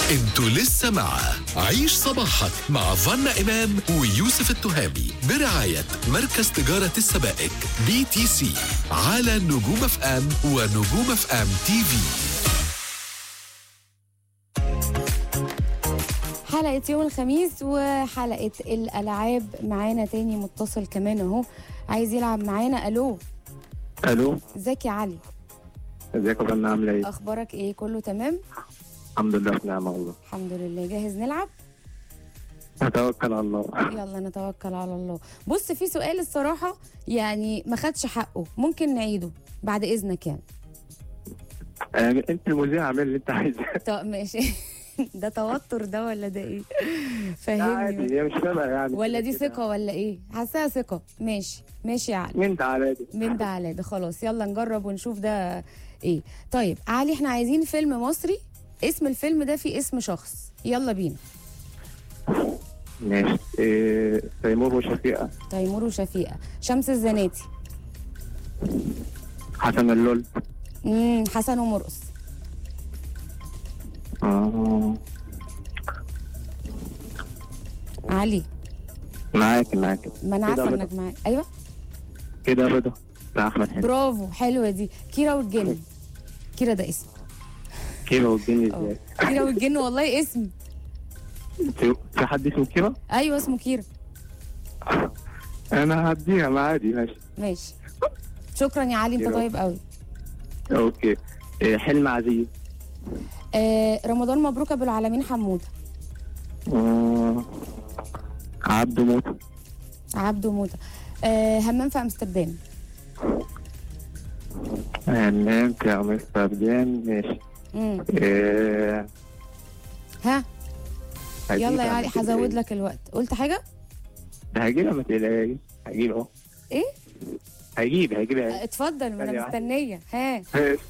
انتوا لسه مع عيش صباحك مع فنا إمام ويوسف التهامي برعاية مركز تجارة السبائك بي تي سي على نجوم اف ام ونجوم اف ام تي في حلقة يوم الخميس وحلقة الألعاب معانا تاني متصل كمان أهو عايز يلعب معانا ألو الو ازيك يا علي ازيك يا فندم عامله ايه؟ أخبارك إيه كله تمام الحمد لله في نعمه والله الحمد لله جاهز نلعب اتوكل على الله يلا نتوكل على الله بص في سؤال الصراحة يعني ما خدش حقه ممكن نعيده بعد إذنك يعني يعني انت المذيع اعمل اللي انت عايزاه طب ماشي ده توتر ده ولا ده ايه عادي فهمني هي مش فارقه يعني ولا دي كده. ثقة ولا ايه حاساها ثقة ماشي ماشي يا علي من ده على دي من ده على ده خلاص يلا نجرب ونشوف ده ايه طيب علي احنا عايزين فيلم مصري اسم الفيلم ده فيه اسم شخص يلا بينا ماشي إيه تيمور وشفيقه تيمور وشفيقة شمس الزناتي حسن اللول امم حسن ومرقص آه. علي معاك معاك ما انا كده عارفه رضا. انك معايا ايوه كده رضا بتاع احمد حلمي برافو حلوه دي كيرا والجن كيرا ده اسم كيرا والجن اه ازاي؟ كيرا والجن والله اسم في في حد اسمه كيرا؟ ايوه اسمه كيرا انا هديها ما عادي ماشي ماشي شكرا يا علي انت كيرا. طيب قوي اوكي إيه حلم عزيز آه رمضان مبروك ابو العالمين حموده آه. عبده موت عبده موته آه همام في امستردام هنام في امستردام ماشي امم إيه ها هجيب يلا يا أنا علي كده هزود إيه؟ لك الوقت قلت حاجه هجيبها ما تقلقيش هجيب اهو ايه هجيب هجيب آه، هجيب اتفضل ما ثانية انا واحدة. مستنيه ها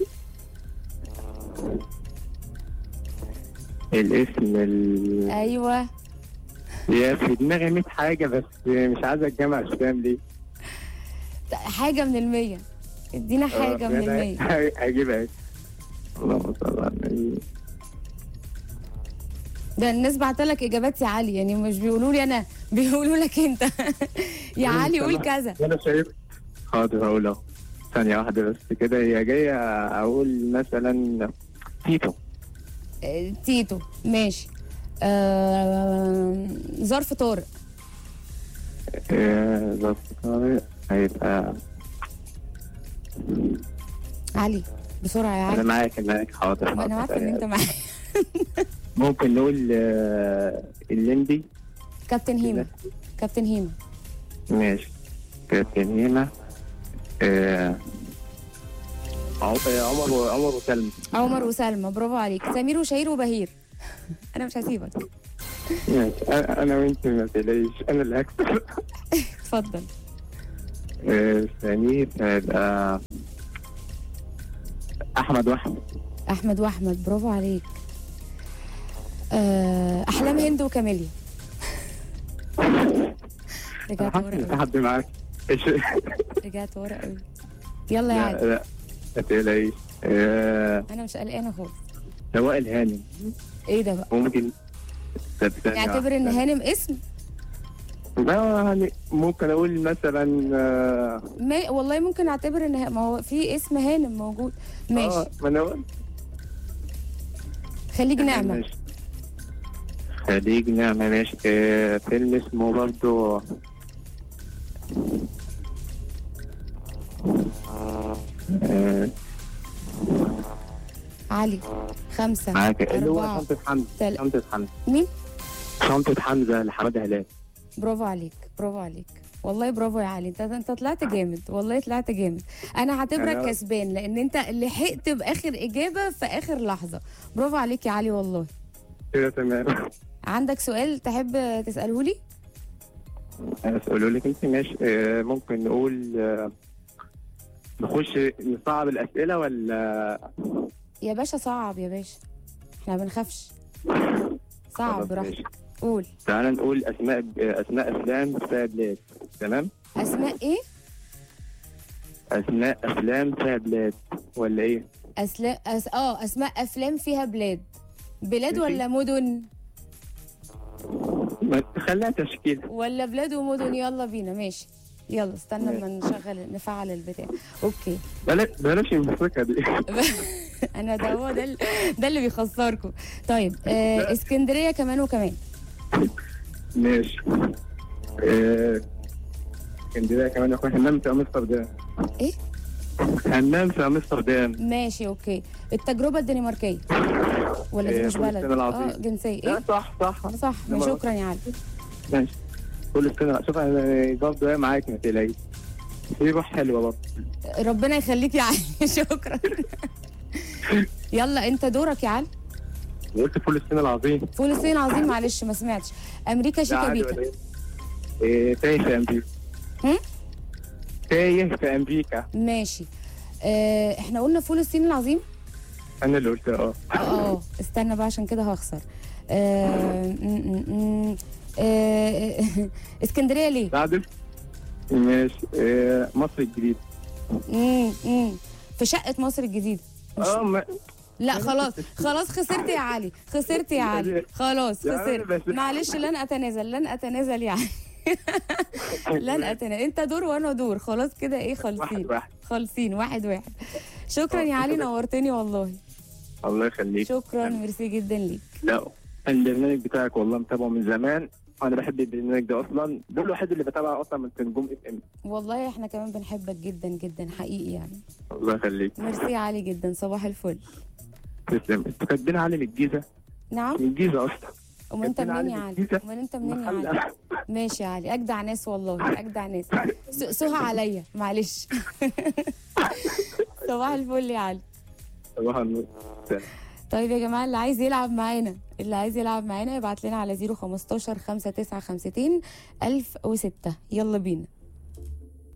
الاسم ال... ايوه يا في دماغي 100 حاجة بس مش عايز اتجمع مش فاهم ليه حاجه من المية ادينا حاجه آه، من أنا المية ه- هجيبها اهي اللهم صل على النبي ده الناس بعتلك اجابات يا علي يعني مش بيقولوا لي انا بيقولوا لك انت يا علي قول كذا انا شايف حاضر هقول اهو ثانية واحدة بس كده هي جاية أقول مثلا تيتو آه، تيتو ماشي آه ظرف طارق إيه، ظرف طارق هيبقى علي بسرعه يا أنا علي معاك معاك حاضر ما انا حاضر. عارفه ان انت معايا ممكن نقول آه، الليمبي كابتن هيما كابتن هيما ماشي كابتن هيما آه، عم- آه، عمر و- عمر وسلمى عمر وسلمى برافو عليك سمير وشهير وبهير انا مش هسيبك ماشي أنا- انا وانت ما تقلقيش انا اللي هكسب اتفضل آه، سمير هيبقى احمد واحمد احمد واحمد برافو عليك آه، احلام هند وكاميليا رجعت ورا في قوي حد معاك إيش- رجعت ورا قوي يلا يا لا علي لا ما تقلقيش آه، انا مش قلقانه خالص سواء الهانم ايه ده بقى ممكن طب ثانية نعتبر ان واحدة. هانم اسم لا يعني ممكن اقول مثلا آه، ما والله ممكن اعتبر ان ه- ما هو في اسم هانم موجود ماشي اه ما انا قلت خليك نعمه ماشي. خليج نعمة ماشي آه، فيلم اسمه برضو آه، علي خمسة معاك اللي هو أربعة شنطة حمزة تل- شنطة حمزة مين؟ شنطة حمزة لحمادة هلال برافو عليك برافو عليك والله برافو يا علي انت انت طلعت جامد والله طلعت جامد انا هعتبرك أنا- كسبان لان انت لحقت باخر اجابه في اخر لحظه برافو عليك يا علي والله كده تمام عندك سؤال تحب تساله لي اسألوا لك انت ماشي آه، ممكن نقول آه، نخش نصعب الأسئلة ولا يا باشا صعب يا باشا احنا ما بنخافش صعب خلاص براحتك ماشي. قول تعال نقول أسماء آه، أسماء أفلام فيها بلاد تمام اسماء ايه أسماء أفلام فيها بلاد ولا إيه؟ أسلا... أس... اه اسماء افلام فيها بلاد بلاد ماشي. ولا مدن ما خليها تشكيل ولا بلاد ومدن يلا بينا ماشي يلا استنى ماشي. اما نشغل نفعل البتاع اوكي بلاش بلاش الموسيقى دي انا ده هو ده ال- ده اللي بيخسركم طيب آه اسكندريه كمان وكمان ماشي آه، اسكندريه كمان يا اخويا هننام في امستردام ايه هننام في امستردام ماشي اوكي التجربه الدنماركيه ولا دي إيه، مش كل بلد سنة العظيم. اه جنسيه لا ايه صح صح صح إنما- شكرا يا علي ماشي كل سنه شوف انا برضه إيه معاك ما تقلقيش في روح حلوه برضه ربنا يخليك يا علي شكرا يلا انت دورك يا علي قلت فول الصين العظيم فول الصين العظيم معلش ما سمعتش امريكا لا شيكا عادي بيكا ولا إيه؟ إيه تايه في امريكا هم؟ تايه في امريكا ماشي آه احنا قلنا فول الصين العظيم انا اللي قلت اه اه اه استنى بقى عشان كده هخسر آه م- م- م- آه اسكندريه ليه؟ تعدل ماشي إيه مصر الجديدة مم، مم. في شقه مصر الجديده مش اه ما لا خلاص خلاص خسرت يا علي خسرت يا علي خلاص يا عم خسرت بس- معلش لن اتنازل لن اتنازل يا علي لن اتنازل انت دور وانا دور خلاص كده ايه واحد خالصين واحد خالصين واحد واحد شكرا يا آه، علي شكراً. نورتني والله الله يخليك شكرا ميرسي جدا ليك لا البرنامج بتاعك والله متابعه من زمان انا بحب البرنامج ده اصلا ده الوحيد اللي بتابعه اصلا من نجوم اف ام والله احنا كمان بنحبك جدا جدا حقيقي يعني الله يخليك ميرسي يا علي جدا صباح الفل تسلم انتوا كاتبين علي من الجيزه نعم من الجيزه اصلا امال انت كاتبين منين يا علي علي بالجيزة. امال انت منين يا علي محل ماشي يا علي اجدع ناس والله اجدع ناس س- سوها عليا معلش صباح الفل يا علي صباح النور طيب يا جماعه اللي عايز يلعب معانا اللي عايز يلعب معانا يبعت لنا على 015 5952 1006 يلا بينا